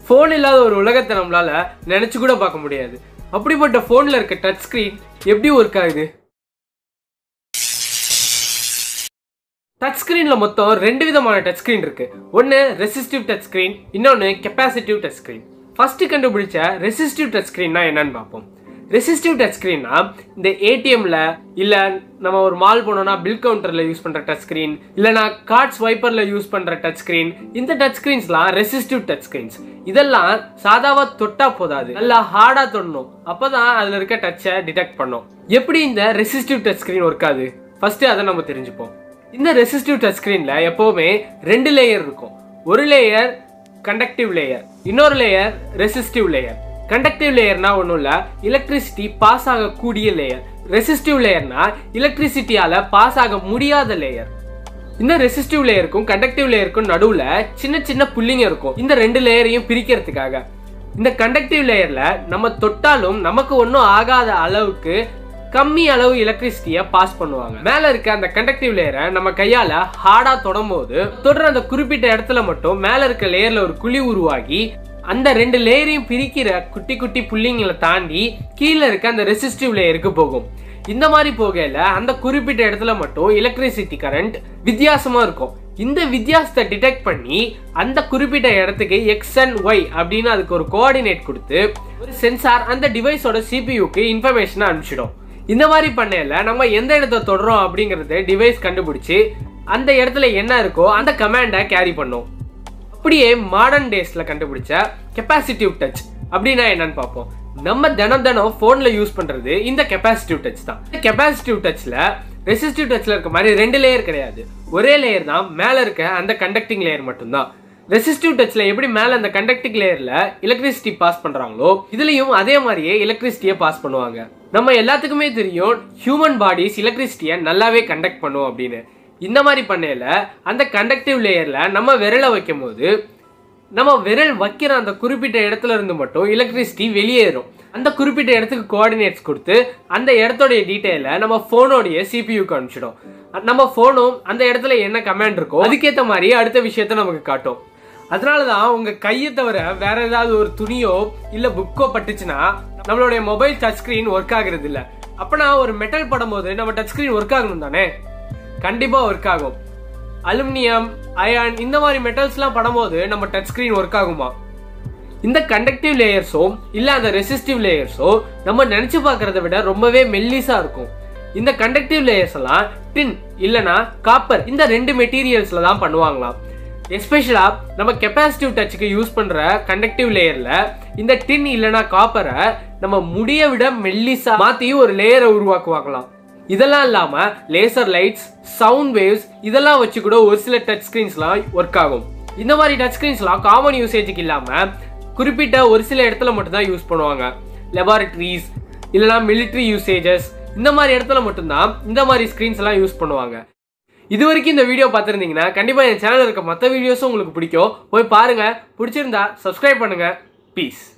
phone இல்லாத ஒரு உலகத்தை நம்மளால நினைச்சு கூட பார்க்க முடியாது அப்படிப்பட்ட ஃபோனில் இருக்க டச் ஸ்க்ரீன் எப்படி ஒர்க் ஆகுது டச் ஸ்க்ரீனில் மொத்தம் ரெண்டு விதமான டச் ஸ்க்ரீன் இருக்கு ஒன்று ரெசிஸ்டிவ் டச் ஸ்க்ரீன் இன்னொன்று கெப்பாசிட்டிவ் டச் ஸ்க்ரீன் ஃபர்ஸ்ட் கண்டுபிடிச்ச ரெசிஸ்டிவ் டச் ஸ்க்ரீன்னா என்னன்னு பார்ப்போம் ரெசிஸ்டிவ் டச் ஸ்க்ரீன்னா இந்த ஏடிஎம்ல இல்லை நம்ம ஒரு மால் போனோம்னா பில் கவுண்டரில் யூஸ் பண்ணுற டச் ஸ்க்ரீன் இல்லைனா கார்ட்ஸ் வைப்பரில் யூஸ் பண்ணுற டச் ஸ்க்ரீன் இந்த டச் ஸ்க்ரீன்ஸ்லாம் ரெசிஸ்டிவ் டச் ஸ்க்ரீன்ஸ் இதெல்லாம் சாதாவா தொட்டா போதாது நல்லா ஹார்டாக தொடணும் அப்போ தான் அதில் இருக்க டச்சை டிடெக்ட் பண்ணும் எப்படி இந்த ரெசிஸ்டிவ் டச் ஸ்க்ரீன் ஒர்க் ஆகுது ஃபர்ஸ்ட் அதை நம்ம தெரிஞ்சுப்போம் இந்த ரெசிஸ்டிவ் டச் ஸ்க்ரீனில் எப்போவுமே ரெண்டு லேயர் இருக்கும் ஒரு லேயர் கண்டக்டிவ் லேயர் இன்னொரு லேயர் ரெசிஸ்டிவ் லேயர் கண்டக்டிவ் லேயர்னா ஒன்றும் இல்லை எலக்ட்ரிசிட்டி பாஸ் ஆகக்கூடிய லேயர் ரெசிஸ்டிவ் லேயர்னா எலக்ட்ரிசிட்டியால பாஸ் ஆக முடியாத லேயர் இந்த ரெசிஸ்டிவ் லேயருக்கும் கண்டக்டிவ் லேயருக்கும் நடுவுல சின்ன சின்ன புள்ளிங்க இருக்கும் இந்த ரெண்டு லேயரையும் பிரிக்கிறதுக்காக இந்த கண்டக்டிவ் லேயர்ல நம்ம தொட்டாலும் நமக்கு ஒன்றும் ஆகாத அளவுக்கு கம்மி அளவு எலக்ட்ரிசிட்டியை பாஸ் பண்ணுவாங்க மேல இருக்க அந்த கண்டக்டிவ் லேயரை நம்ம கையால ஹார்டா தொடும்போது தொடர் அந்த குறிப்பிட்ட இடத்துல மட்டும் மேல இருக்க லேயர்ல ஒரு குழி உருவாகி அந்த ரெண்டு லேயரையும் பிரிக்கிற குட்டி குட்டி புள்ளிங்களை தாண்டி கீழே இருக்க அந்த ரெசிஸ்டிவ் லேயருக்கு போகும் இந்த மாதிரி போகையில அந்த குறிப்பிட்ட இடத்துல மட்டும் எலக்ட்ரிசிட்டி கரண்ட் வித்தியாசமா இருக்கும் இந்த வித்தியாசத்தை டிடெக்ட் பண்ணி அந்த குறிப்பிட்ட இடத்துக்கு எக்ஸ் அண்ட் ஒய் அப்படின்னு அதுக்கு ஒரு கோஆர்டினேட் கொடுத்து ஒரு சென்சார் அந்த டிவைஸோட சிபியூக்கு இன்ஃபர்மேஷனை அனுப்பிச்சிடும் இந்த மாதிரி பண்ணையில நம்ம எந்த இடத்த தொடுறோம் அப்படிங்கறது டிவைஸ் கண்டுபிடிச்சு அந்த இடத்துல என்ன இருக்கோ அந்த கமாண்டை கேரி பண்ணும் அப்படியே மாடர்ன் டேஸ்ல கண்டுபிடிச்ச கெப்பாசிட்டிவ் டச் அப்படின்னா என்னன்னு பார்ப்போம் நம்ம தினம் தினம் போன்ல யூஸ் பண்றது இந்த கெப்பாசிட்டிவ் டச் தான் இந்த கெப்பாசிட்டிவ் டச்ல ரெசிஸ்டிவ் டச்ல இருக்க மாதிரி ரெண்டு லேயர் கிடையாது ஒரே லேயர் தான் மேல இருக்க அந்த கண்டக்டிங் லேயர் மட்டும்தான் ரெசிஸ்டிவ் டச்ல எப்படி மேல அந்த கண்டக்டிங் லேயர்ல எலக்ட்ரிசிட்டி பாஸ் பண்றாங்களோ இதுலயும் அதே மாதிரியே எலக்ட்ரிசிட்டியை பாஸ் பண்ணுவாங்க நம்ம எல்லாத்துக்குமே தெரியும் ஹியூமன் பாடிஸ் எலக்ட்ரிசிட்டியை நல்லாவே கண்டக்ட் பண்ணும் அப்படின்னு இந்த மாதிரி பண்ணையில அந்த கண்டக்டிவ் லேயர்ல நம்ம விரலை வைக்கும் போது நம்ம விரல் வைக்கிற அந்த குறிப்பிட்ட இடத்துல இருந்து மட்டும் எலக்ட்ரிசிட்டி வெளியேறும் அந்த குறிப்பிட்ட இடத்துக்கு கோஆர்டினேட்ஸ் கொடுத்து அந்த இடத்தோடைய டீட்டெயிலை நம்ம ஃபோனோடைய சிபியூக்கு அனுப்பிச்சிடும் நம்ம ஃபோனும் அந்த இடத்துல என்ன கமாண்ட் இருக்கோ அதுக்கேற்ற மாதிரி அடுத்த விஷயத்த நமக்கு காட்டும் அதனால தான் உங்க கையை தவிர வேற ஏதாவது ஒரு துணியோ இல்ல புக்கோ பட்டுச்சுன்னா நம்மளுடைய மொபைல் டச் ஸ்கிரீன் ஒர்க் ஆகுறது இல்ல அப்பனா ஒரு மெட்டல் படும்போது நம்ம டச் ஸ்கிரீன் ஒர்க் ஆகணும் தானே கண்டிப்பா ஒர்க் ஆகும் அலுமினியம் அயன் இந்த மாதிரி மெட்டல்ஸ்லாம் படும்போது நம்ம டச் ஸ்கிரீன் ஒர்க் ஆகுமா இந்த கண்டக்டிவ் லேயர்ஸோ இல்ல அந்த ரெசிஸ்டிவ் லேயர்ஸோ நம்ம நினைச்சு பார்க்கறத விட ரொம்பவே மெல்லிசா இருக்கும் இந்த கண்டக்டிவ் லேயர்ஸ் எல்லாம் டின் இல்லனா காப்பர் இந்த ரெண்டு மெட்டீரியல்ஸ்ல தான் பண்ணுவாங்களாம் எஸ்பெஷலா நம்ம கெப்பாசிட்டிவ் டச்சுக்கு யூஸ் பண்ற கண்டக்டிவ் லேயர்ல இந்த டின் இல்லனா காப்பரை நம்ம முடிய விட மெல்லிசா மாத்தி ஒரு லேயரை உருவாக்குவாங்களாம் இதெல்லாம் இல்லாம லேசர் லைட்ஸ் சவுண்ட் வேவ்ஸ் இதெல்லாம் வச்சு கூட ஒரு சில டச் ஸ்கிரீன்ஸ்லாம் ஒர்க் ஆகும் இந்த மாதிரி டச் ஸ்கிரீன்ஸ்லாம் காமன் யூசேஜுக்கு இல்லாம குறிப்பிட்ட ஒரு சில இடத்துல மட்டும் தான் யூஸ் பண்ணுவாங்க லெபார்டரிஸ் இல்லைனா மிலிட்ரி யூசேஜஸ் இந்த மாதிரி இடத்துல மட்டும்தான் இந்த மாதிரி ஸ்க்ரீன்ஸ் எல்லாம் யூஸ் பண்ணுவாங்க இது வரைக்கும் இந்த வீடியோ பார்த்துருந்தீங்கன்னா கண்டிப்பாக என் சேனல் இருக்க மற்ற வீடியோஸும் உங்களுக்கு பிடிக்கும் போய் பாருங்க பிடிச்சிருந்தா சப்ஸ்கிரைப் பண்ணுங்க பீஸ்